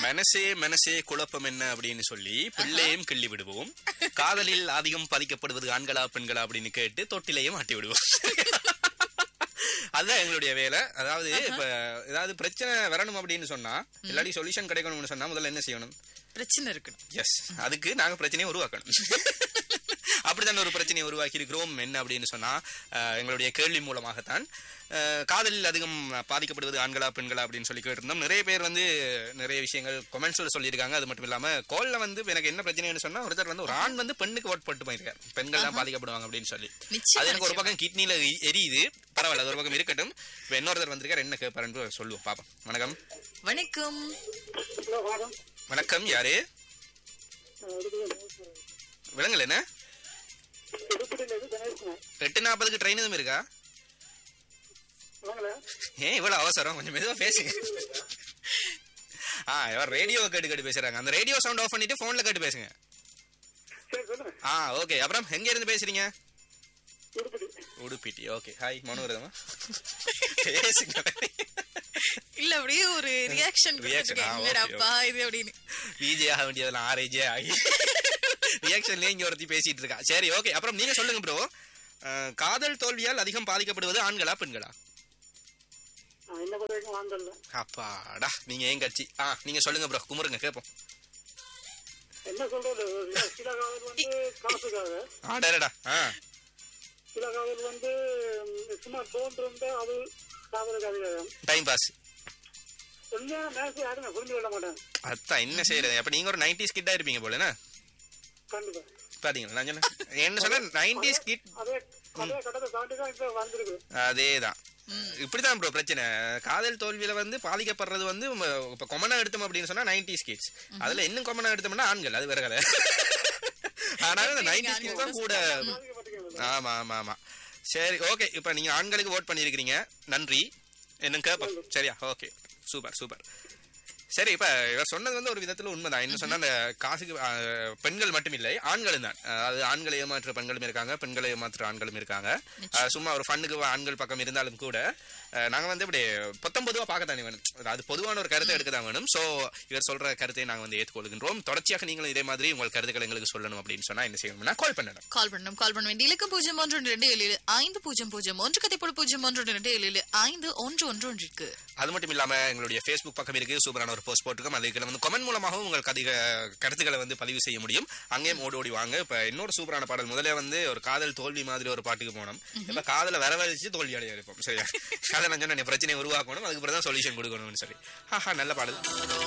மனசே மனசே குழப்பம் என்ன அப்படின்னு சொல்லி பிள்ளையும் கிள்ளி விடுவோம் காதலில் அதிகம் பதிக்கப்படுவது ஆண்களா பெண்களா அப்படின்னு கேட்டு தொட்டிலையும் மாட்டி விடுவோம் அதுதான் எங்களுடைய வேலை அதாவது இப்ப ஏதாவது பிரச்சனை வரணும் அப்படின்னு சொன்னா இல்லாட்டி சொல்யூஷன் கிடைக்கணும்னு சொன்னா முதல்ல என்ன செய்யணும் பிரச்சனை இருக்கணும் எஸ் அதுக்கு நாங்க பிரச்சனையை உருவாக்கணும் அப்படித்தான் ஒரு பிரச்சனையை உருவாக்கி இருக்கிறோம் என்ன அப்படின்னு சொன்னா அஹ், எங்களுடைய கேள்வி மூலமாகத்தான் அஹ், காதலில் அதிகம் பாதிக்கப்படுவது ஆண்களா பெண்களா அப்படின்னு சொல்லி கேட்டிருந்தோம் நிறைய பேர் வந்து நிறைய விஷயங்கள் கொமெண்ட்ஸ்ல சொல்லியிருக்காங்க அது மட்டும் இல்லாம கால்ல வந்து இப்ப எனக்கு என்ன பிரச்சனைன்னு சொன்னா ஒருத்தர் வந்து ஒரு ஆண் வந்து பெண்ணுக்கு ஓட் போட்டு போயிருக்காரு பெண்கள் தான் பாதிக்கப்படுவாங்க அப்படின்னு சொல்லி நிச்சயமா, அது எனக்கு ஒரு பக்கம் கிட்னில எரியுது பரவாயில்ல அது ஒரு பக்கம் இருக்கட்டும் இப்ப இன்னொருத்தர் வந்திருக்காரு என்ன கேட்பாருன்னு சொல்லுவோம் பாப்போம் வணக்கம் வணக்கம் ஹலோ மேடம் வணக்கம் யாரு விலங்கல் என்ன திருப்பதியிலேருந்து கணேஷ்குமார் எட்டு நாற்பதுக்கு ட்ரெயின் எதுவும் இருக்கா வாங்களே ஏன் இவ்வளவு அவசரம் கொஞ்சம் மெதுவா பேசுங்க ஆ இவர் ரேடியோ கேட்டு கேட்டு பேசுறாங்க அந்த ரேடியோ சவுண்ட் ஆஃப் பண்ணிட்டு போன்ல கேட்டு பேசுங்க சரி சொல்லுங்க ஆ ஓகே அப்புறம் எங்க இருந்து பேசுறீங்க திருப்பதி உடுப்பிட்டி ஓகே ஹாய் மனோரதமா பேசுங்க இல்ல அப்படியே ஒரு ரியாக்ஷன் Reaction, ஆ, okay, என்னடாப்பா இது அப்படின்னு விஜே ஆக வேண்டியதெல்லாம் ஆரேஜே ஆகி ரியாக்ஷன்லயே இங்க ஒருத்தி பேசிட்டு இருக்கா சரி ஓகே அப்புறம் நீங்க சொல்லுங்க ப்ரோ காதல் தோல்வியால் அதிகம் பாதிக்கப்படுவது ஆண்களா பெண்களா நான் என்ன பொறுத்த வரைக்கும் வாங்கல அப்பாடா நீங்க ஏன் கட்சி ஆ நீங்க சொல்லுங்க ப்ரோ குமுருங்க கேப்போம் என்ன சொல்றது சில காதல் வந்து காசுக்காக ஆடரடா ஆ சில காதல் வந்து ம், சும்மா தோன்றிருந்தா அது காதலுக்கு அதிகாரம் டைம் பாஸ் உண்மையான மேட்ச் யாருமே புரிஞ்சு கொள்ள மாட்டாங்க அதான் என்ன செய்யறது அப்ப நீங்க ஒரு நைன்டிஸ் கிட்டா இருப்பீங்க போல என்ன கண்டிப்பா பாத்தீங்களா நான் சொன்னேன் என்ன சொன்ன நைன்டிஸ் கிட் அதே அதே கட்டத்தை தாண்டி தான் இப்ப வந்திருக்கு அதேதான் இப்படிதான் ப்ரோ பிரச்சனை காதல் தோல்வியில வந்து பாதிக்கப்படுறது வந்து ம, இப்ப கொமனா எடுத்தோம் அப்படின்னு சொன்னா நைன்டிஸ் கிட்ஸ் அதுல இன்னும் கொமனா எடுத்தோம்னா ஆண்கள் அது வேற கதை ஆனாலும் இந்த நைன்டிஸ் கிட்ஸ் தான் கூட பாதிக்கப்பட்டிருக்கிறது ஆமா ஆமா ஆமா சரி ஓகே இப்ப நீங்க ஆண்களுக்கு ஓட் பண்ணிருக்கீங்க நன்றி என்ன கேப்போம் சரியா ஓகே சூப்பர் சூப்பர் சரி இப்ப இவர் சொன்னது வந்து ஒரு விதத்துல உண்மைதான் என்ன சொன்னா அந்த காசுக்கு ஆ, பெண்கள் மட்டும் இல்லை ஆண்களும் தான் அதாவது ஆண்களை ஏமாற்ற பெண்களும் இருக்காங்க பெண்களை ஏமாற்ற ஆண்களும் இருக்காங்க ஆ, சும்மா ஒரு ஃபண்ணுக்கு ஆண்கள் பக்கம் இருந்தாலும் கூட ஆ, நாங்க வந்து இப்படி பொத்தம் பொதுவா பார்க்கத்தானே வேணும் அது பொதுவான ஒரு கருத்தை எடுக்க தான் வேணும் சோ இவர் சொல்ற கருத்தை நாங்க வந்து ஏற்றுக்கொள்கின்றோம் தொடர்ச்சியாக நீங்களும் இதே மாதிரி உங்கள் கருத்துக்களை எங்களுக்கு சொல்லணும் அப்படின்னு சொன்னா என்ன செய்யணும்னா கால் பண்ணணும் கால் பண்ணணும் கால் பண்ண வேண்டிய இலக்கம் பூஜ்ஜியம் ஒன்று ஒன்று ரெண்டு ஏழு ஏழு ஐந்து பூஜ்ஜியம் பூஜ்ஜியம் ஒன்று கதைப்போல் பூஜ்ஜியம் ஒன்று ஒன்று ரெண்டு ஏழு ஏழு ஐந்து ஒன்று ஒன்று ஒன்று இருக்கு அது மட்டும் இல்லாம எங்களுடைய ஃபேஸ்புக் பக்கம் இருக்கு சூப்பரான ஒரு போஸ்ட் போட்டுருக்கோம் அதுக்கு வந்து கமெண்ட் மூலமாகவும் உங்களுக்கு அதிக கருத்துக்களை வந்து பதிவு செய்ய முடியும் அங்கேயும் ஓடி ஓடி வாங்க இப்ப இன்னொரு சூப்பரான பாடல் முதல்ல வந்து ஒரு காதல் தோல்வி மாதிரி ஒரு பாட்டுக்கு போனோம் இப்ப காதல வரவழைச்சு தோல்வி அடைய இருப்போம் சரியா அதை நான் சொன்ன பிரச்சனையை உருவாக்கணும் அதுக்கு தான் சொல்யூஷன் கொடுக்கணும்னு சொல்லி ஆஹா நல்ல பாடல்